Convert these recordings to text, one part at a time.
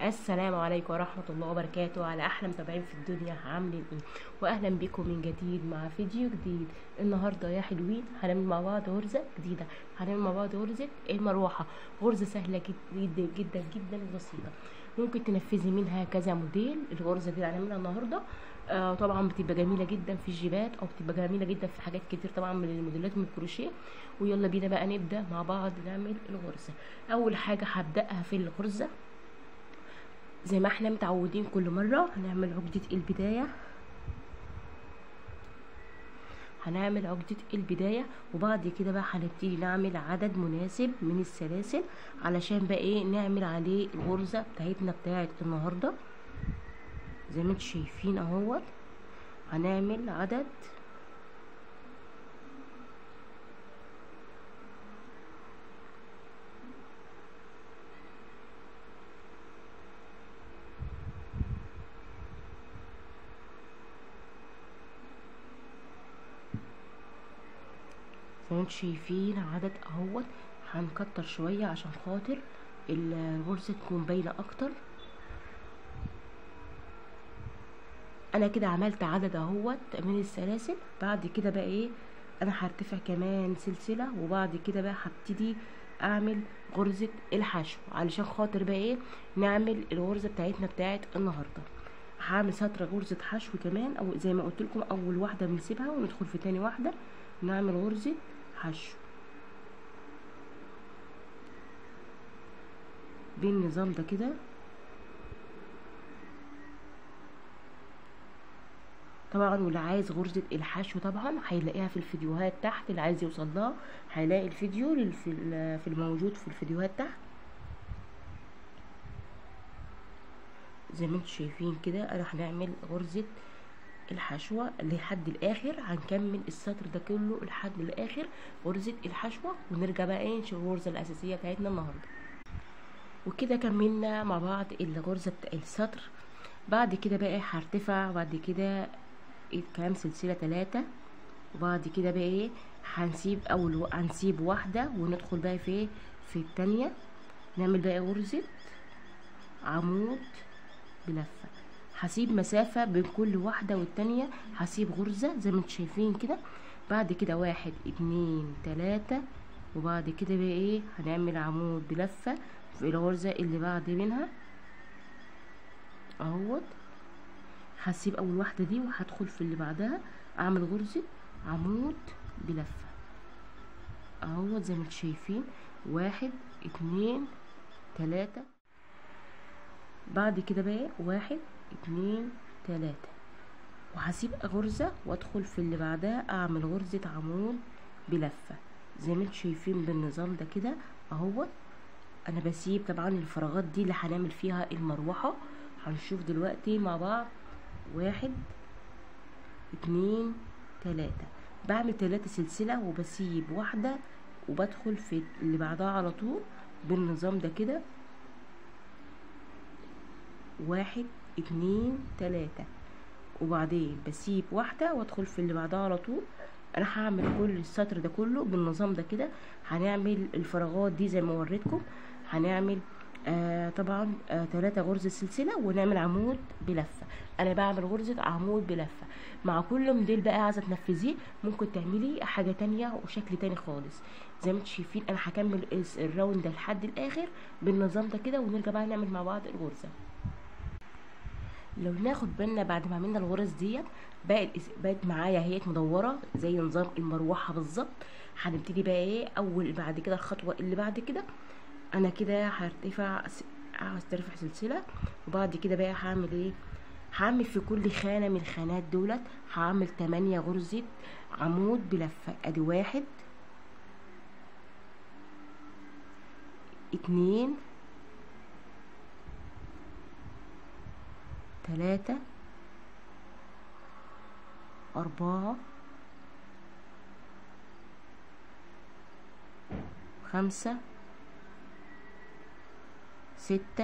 السلام عليكم ورحمة الله وبركاته على أحلى متابعين في الدنيا عاملين إيه وأهلا بكم من جديد مع فيديو جديد النهاردة يا حلوين هنعمل مع بعض غرزة جديدة هنعمل مع بعض غرزة المروحة غرزة سهلة جدا جدا جدا وبسيطة ممكن تنفذي منها كذا موديل الغرزة دي هنعملها النهاردة آه طبعا بتبقى جميلة جدا في الجيبات أو بتبقى جميلة جدا في حاجات كتير طبعا من الموديلات من الكروشيه ويلا بينا بقى نبدأ مع بعض نعمل الغرزة أول حاجة هبدأها في الغرزة زي ما احنا متعودين كل مرة هنعمل عقدة البداية هنعمل عقدة البداية وبعد كده بقى هنبتدي نعمل عدد مناسب من السلاسل علشان بقى ايه نعمل عليه الغرزة بتاعتنا بتاعت النهاردة زي ما انتم شايفين اهوت هنعمل عدد زي ما انتم شايفين عدد اهوت هنكتر شوية عشان خاطر الغرزة تكون باينة اكتر انا كده عملت عدد اهوت من السلاسل بعد كده بقى ايه انا هرتفع كمان سلسلة وبعد كده بقى هبتدي اعمل غرزة الحشو علشان خاطر بقى ايه نعمل الغرزة بتاعتنا بتاعت النهاردة هعمل سطر غرزة حشو كمان او زي ما قلت لكم اول واحدة بنسيبها وندخل في تاني واحدة نعمل غرزة حشو بالنظام ده كده طبعا واللي عايز غرزة الحشو طبعا هيلاقيها في الفيديوهات تحت اللي عايز يوصل لها هيلاقي الفيديو في الموجود في الفيديوهات تحت زي ما انتم شايفين كده انا هنعمل غرزة الحشوة لحد الاخر هنكمل السطر ده كله لحد الاخر غرزة الحشوة ونرجع بقى ايه نشوف الغرزة الاساسية بتاعتنا النهاردة وكده كملنا مع بعض الغرزة بتاع السطر بعد كده بقى هرتفع بعد كده كام سلسلة تلاتة وبعد كده بقى ايه هنسيب اول و... هنسيب واحدة وندخل بقى في في التانية نعمل بقى غرزة عمود بلفة هسيب مسافة بين كل واحدة والتانية هسيب غرزة زي ما انتم شايفين كده بعد كده واحد اتنين تلاتة وبعد كده بقى ايه هنعمل عمود بلفة في الغرزة اللي بعد منها اهوت هسيب اول واحدة دي وهدخل في اللي بعدها اعمل غرزة عمود بلفة اهوت زي ما انتم شايفين واحد اتنين تلاتة بعد كده بقى واحد اتنين تلاتة وهسيب غرزة وادخل في اللي بعدها اعمل غرزة عمود بلفة زي ما انتم شايفين بالنظام ده كده اهوت انا بسيب طبعا الفراغات دي اللي هنعمل فيها المروحة هنشوف دلوقتي مع بعض واحد اتنين تلاتة بعمل تلاتة سلسلة وبسيب واحدة وبدخل في اللي بعدها على طول بالنظام ده كده واحد اتنين تلاتة وبعدين بسيب واحدة وادخل في اللي بعدها على طول انا هعمل كل السطر ده كله بالنظام ده كده هنعمل الفراغات دي زي ما وريتكم هنعمل آه طبعا آه تلاتة غرزة سلسلة ونعمل عمود بلفة انا بعمل غرزة عمود بلفة مع كل موديل بقى عايزة تنفذيه ممكن تعملي حاجة تانية وشكل تاني خالص زي ما انتم شايفين انا هكمل الراوند ده لحد الاخر بالنظام ده كده ونرجع بقى نعمل مع بعض الغرزة لو ناخد بالنا بعد ما عملنا الغرز ديت بقت بقت معايا اهيت مدوره زي نظام المروحه بالظبط هنبتدي بقى ايه اول بعد كده الخطوه اللي بعد كده انا كده هرتفع هسترفع سلسله وبعد كده بقى هعمل ايه هعمل في كل خانه من الخانات دولت هعمل 8 غرزه عمود بلفه ادي واحد اتنين تلاتة أربعة خمسة ستة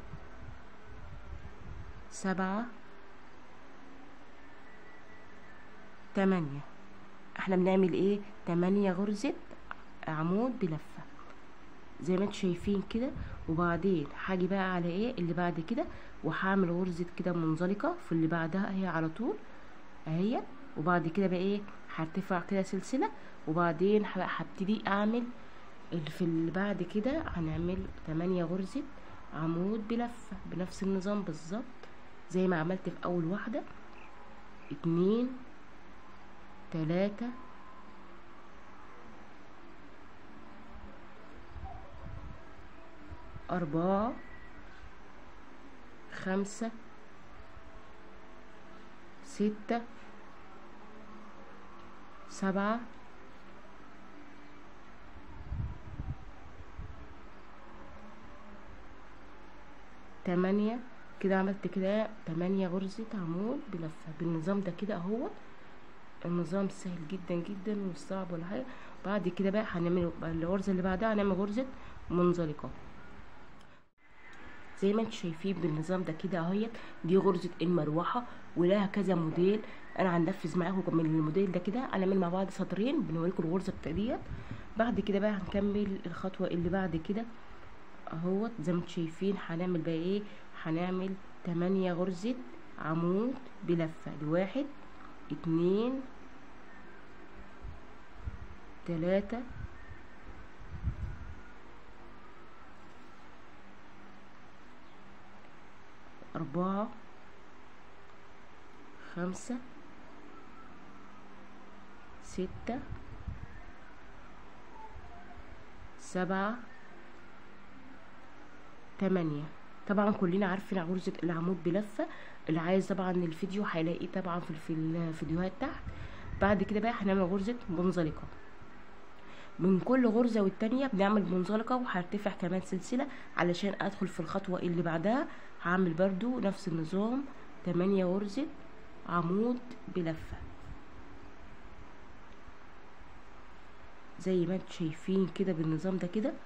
سبعة تمانية احنا بنعمل ايه تمانية غرزة عمود بلفة زي ما انتم شايفين كده وبعدين هاجي بقى على ايه اللي بعد كده وهعمل غرزة كده منزلقة في اللي بعدها اهي على طول اهي وبعد كده بقى ايه هرتفع كده سلسلة وبعدين هبتدي اعمل اللي في اللي بعد كده هنعمل تمانية غرزة عمود بلفة بنفس النظام بالظبط زي ما عملت في اول واحدة اتنين تلاتة أربعة خمسة ستة سبعة تمانية كده عملت كده تمانية غرزة عمود بلفة بالنظام ده كده اهو النظام سهل جدا جدا مش صعب ولا حاجة بعد كده بقى هنعمل الغرزة اللي بعدها هنعمل غرزة منزلقة زي ما انتم شايفين بالنظام ده كده اهيت دي غرزة المروحة ولها كذا موديل انا هننفذ معاكم من الموديل ده كده هنعمل مع بعض سطرين بنوريكم الغرزة ديت بعد كده بقى هنكمل الخطوة اللي بعد كده اهوت زي ما انتم شايفين هنعمل بقى ايه هنعمل تمانية غرزة عمود بلفة لواحد اتنين تلاتة أربعة خمسة ستة سبعة تمانية طبعا كلنا عارفين غرزة العمود بلفة اللي عايز طبعا الفيديو هيلاقيه طبعا في في الفيديوهات تحت بعد كده بقى هنعمل غرزة منزلقة من كل غرزة والتانية بنعمل منزلقة وهرتفع كمان سلسلة علشان ادخل في الخطوة اللي بعدها هعمل برضو نفس النظام تمانية غرزة عمود بلفة زي ما انتم شايفين كده بالنظام ده كده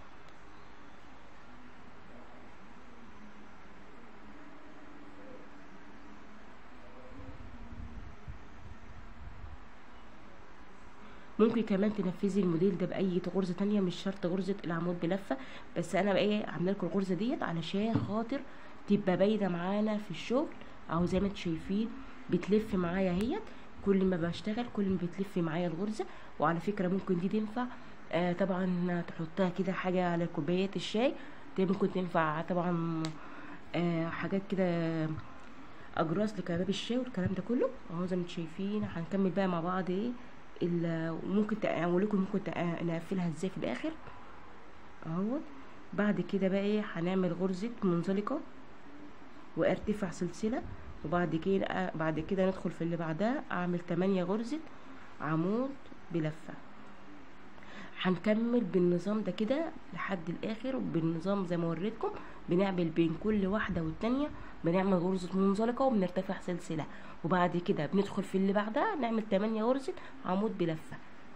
ممكن كمان تنفذي الموديل ده باي غرزه تانية مش شرط غرزه العمود بلفه بس انا بقى ايه عامله لكم الغرزه ديت علشان خاطر تبقى باينه معانا في الشغل اهو زي ما انتم شايفين بتلف معايا اهيت كل ما بشتغل كل ما بتلف معايا الغرزه وعلى فكره ممكن دي تنفع آه طبعا تحطها كده حاجه على كوبايات الشاي دي ممكن تنفع طبعا آه حاجات كده اجراس لكباب الشاي والكلام ده كله اهو زي ما انتم شايفين هنكمل بقى مع بعض ايه وممكن اقول لكم ممكن نقفلها ازاي في الاخر اهو بعد كده بقى ايه هنعمل غرزه منزلقه وارتفع سلسله وبعد كده بعد كده ندخل في اللي بعدها اعمل 8 غرزه عمود بلفه هنكمل بالنظام ده كده لحد الاخر بالنظام زي ما وريتكم بنعمل بين كل واحده والتانيه بنعمل غرزه منزلقه وبنرتفع سلسله وبعد كده بندخل في اللي بعدها نعمل 8 غرزه عمود بلفه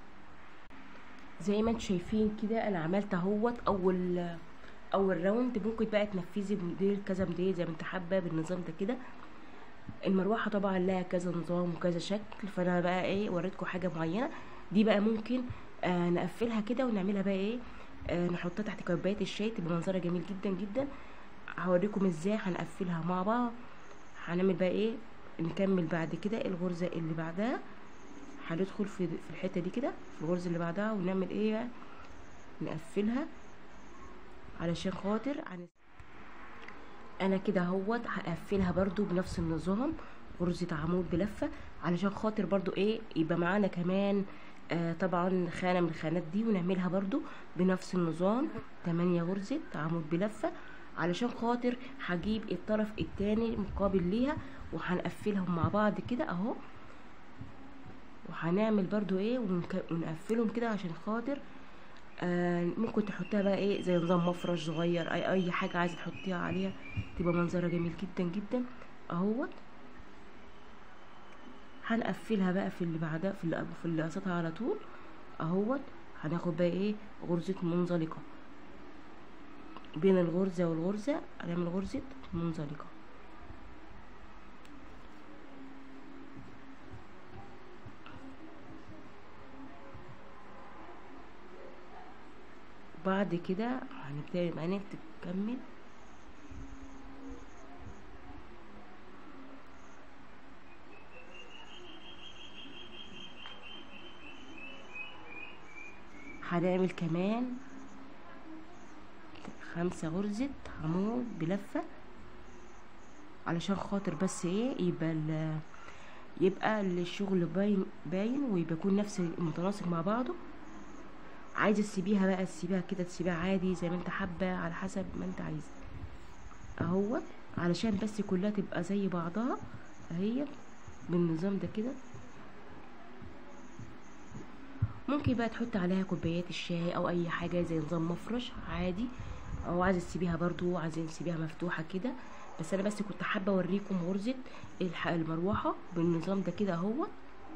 زي ما انتم شايفين كده انا عملت اهوت اول اول راوند ممكن بقى تنفذي موديل كذا موديل زي ما انت حابه بالنظام ده كده المروحه طبعا لها كذا نظام وكذا شكل فانا بقى ايه وريتكم حاجه معينه دي بقى ممكن آه نقفلها كده ونعملها بقى ايه آه نحطها تحت كوبايه الشاي تبقى منظرها جميل جدا جدا هوريكم ازاي هنقفلها مع بعض هنعمل بقى ايه نكمل بعد كده الغرزه اللي بعدها هندخل في في الحته دي كده في الغرزه اللي بعدها ونعمل ايه بقى نقفلها علشان خاطر عن انا كده اهوت هقفلها برضو بنفس النظام غرزه عمود بلفه علشان خاطر برضو ايه يبقى معانا كمان آه طبعا خانه من الخانات دي ونعملها برضو بنفس النظام 8 غرزه عمود بلفه علشان خاطر هجيب الطرف التاني مقابل ليها وهنقفلهم مع بعض كده اهو وهنعمل برضو ايه ونقفلهم كده عشان خاطر آه ممكن تحطيها بقى ايه زي نظام مفرش صغير اي اي حاجه عايزه تحطيها عليها تبقى منظرها جميل جدا جدا اهوت هنقفلها بقى في اللي بعدها في اللي في اللي قصتها على طول اهوت هناخد بقى ايه غرزه منزلقه بين الغرزه والغرزه هنعمل غرزه منزلقه بعد كده هنبتدي معانا تكمل هنعمل كمان خمسة غرزة عمود بلفة علشان خاطر بس ايه يبقى ال يبقى الشغل باين باين ويبقى يكون نفس متناسق مع بعضه عايزه تسيبيها بقى تسيبيها كده تسيبيها عادي زي ما انت حابه على حسب ما انت عايزه اهوت علشان بس كلها تبقى زي بعضها اهي بالنظام ده كده ممكن بقى تحط عليها كوبايات الشاي او اي حاجه زي نظام مفرش عادي او عايزه تسيبيها برضو عايزين تسيبيها مفتوحه كده بس انا بس كنت حابه اوريكم غرزه الح- المروحه بالنظام ده كده اهو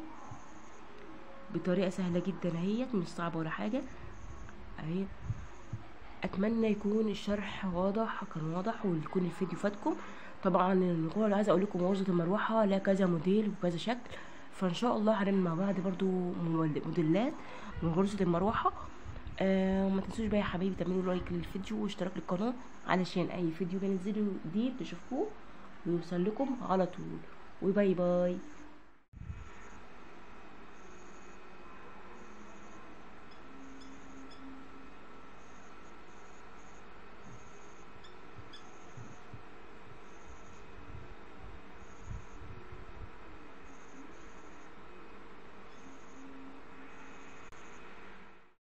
بطريقه سهله جدا اهيت مش صعبه ولا حاجه اهي اتمنى يكون الشرح واضح كان واضح ويكون الفيديو فاتكم طبعا الغرزه اللي عايزه اقول لكم غرزه المروحه لها كذا موديل وكذا شكل فان شاء الله هنعمل مع بعض برضو مول- موديلات من غرزه المروحه آه وما تنسوش بقى يا حبايبي تعملوا لايك للفيديو واشتراك للقناه علشان اي فيديو بنزله جديد تشوفوه ويوصل لكم على طول وباي باي